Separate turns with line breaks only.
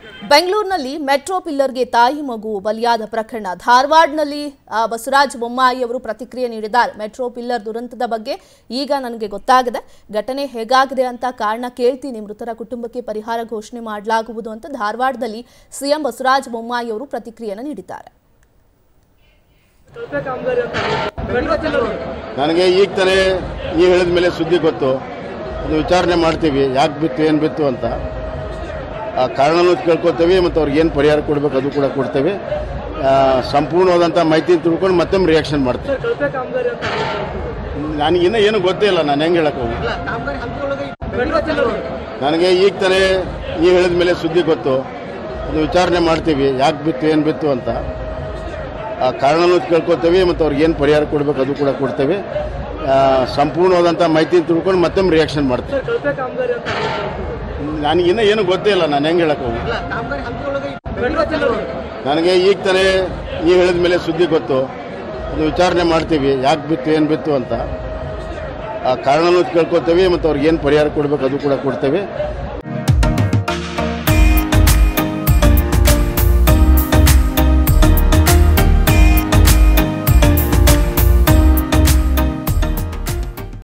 ಬೆಂಗಳೂರಿನಲ್ಲಿ ಮೆಟ್ರೋ ಪಿಲ್ಲರ್ಗೆ ತಾಯಿ ಮಗು ಬಲಿಯಾದ ಪ್ರಕರಣ ಧಾರವಾಡನಲ್ಲಿ ಆ, ಬಸವರಾಜ ಬೊಮ್ಮಾಯಿ ಅವರು ಪ್ರತಿಕ್ರಿಯೆ ನೀಡಿದ್ದಾರೆ ಮೆಟ್ರೋ ಪಿಲ್ಲರ್ ದುರಂತದ ಬಗ್ಗೆ ಈಗ ನನಗೆ ಗೊತ್ತಾಗಿದೆ ಘಟನೆ ಹೇಗಾಗಿದೆ ಅಂತ ಕಾರಣ ಕೇಳ್ತೀನಿ ಮೃತರ ಕುಟುಂಬಕ್ಕೆ ಪರಿಹಾರ ಘೋಷಣೆ ಮಾಡಲಾಗುವುದು ಅಂತ ಧಾರವಾಡದಲ್ಲಿ ಸಿಎಂ ಬಸವರಾಜ ಬೊಮ್ಮಾಯಿ ಅವರು ಪ್ರತಿಕ್ರಿಯೆಯನ್ನು ನೀಡಿದ್ದಾರೆ
ನನಗೆ ಈಗ ತಾನೇ ನೀವು ಹೇಳಿದ ಮೇಲೆ ಸುದ್ದಿ ಗೊತ್ತು ಅದು ವಿಚಾರಣೆ ಮಾಡ್ತೀವಿ ಯಾಕೆ ಬಿತ್ತು ಏನು ಬಿತ್ತು ಅಂತ ಆ ಕಾರಣನೂ ಕೇಳ್ಕೊತೀವಿ ಮತ್ತು ಅವ್ರಿಗೆ ಏನು ಪರಿಹಾರ ಕೊಡಬೇಕು ಅದು ಕೂಡ ಕೊಡ್ತೇವೆ ಆ, ಸಂಪೂರ್ಣವಾದಂಥ ಮಾಹಿತಿ ತಿಳ್ಕೊಂಡು ಮತ್ತೊಮ್ಮೆ ರಿಯಾಕ್ಷನ್ ಮಾಡ್ತೀವಿ ನನಗಿನ್ನೂ ಏನು ಗೊತ್ತೇ ಇಲ್ಲ ನಾನು ಹೆಂಗೆ ಹೇಳಕ್ಕೆ ಹೋಗಿ ನನಗೆ ಈಗ ತಾನೇ ನೀವು ಹೇಳಿದ ಮೇಲೆ ಸುದ್ದಿ ಗೊತ್ತು ಅದು ವಿಚಾರಣೆ ಮಾಡ್ತೀವಿ ಯಾಕೆ ಬಿತ್ತು ಏನು ಬಿತ್ತು ಅಂತ ಆ ಕಾರಣನೂ ಕೇಳ್ಕೊತೀವಿ ಮತ್ತು ಅವ್ರಿಗೆ ಏನು ಪರಿಹಾರ ಕೊಡಬೇಕು ಅದು ಕೂಡ ಕೊಡ್ತೇವೆ ಆ, ಸಂಪೂರ್ಣವಾದಂಥ ಮಾಹಿತಿ ತಿಳ್ಕೊಂಡು ಮತ್ತೊಮ್ಮೆ ರಿಯಾಕ್ಷನ್ ಮಾಡ್ತೀವಿ ನನಗಿನ್ನೂ ಏನು ಗೊತ್ತೇ ಇಲ್ಲ ನಾನು ಹೆಂಗೆ ಹೇಳಕ್ಕೆ ಹೋಗಿ ನನಗೆ ಈಗ ತಾನೇ ನೀವು ಹೇಳಿದ ಮೇಲೆ ಸುದ್ದಿ ಗೊತ್ತು ಅದು ವಿಚಾರಣೆ ಮಾಡ್ತೀವಿ ಯಾಕೆ ಬಿತ್ತು ಏನು ಬಿತ್ತು ಅಂತ ಆ ಕಾರಣನೂ ಕೇಳ್ಕೊತೀವಿ ಮತ್ತು ಅವ್ರಿಗೆ ಏನು ಪರಿಹಾರ ಕೊಡಬೇಕು ಅದು ಕೂಡ ಕೊಡ್ತೇವೆ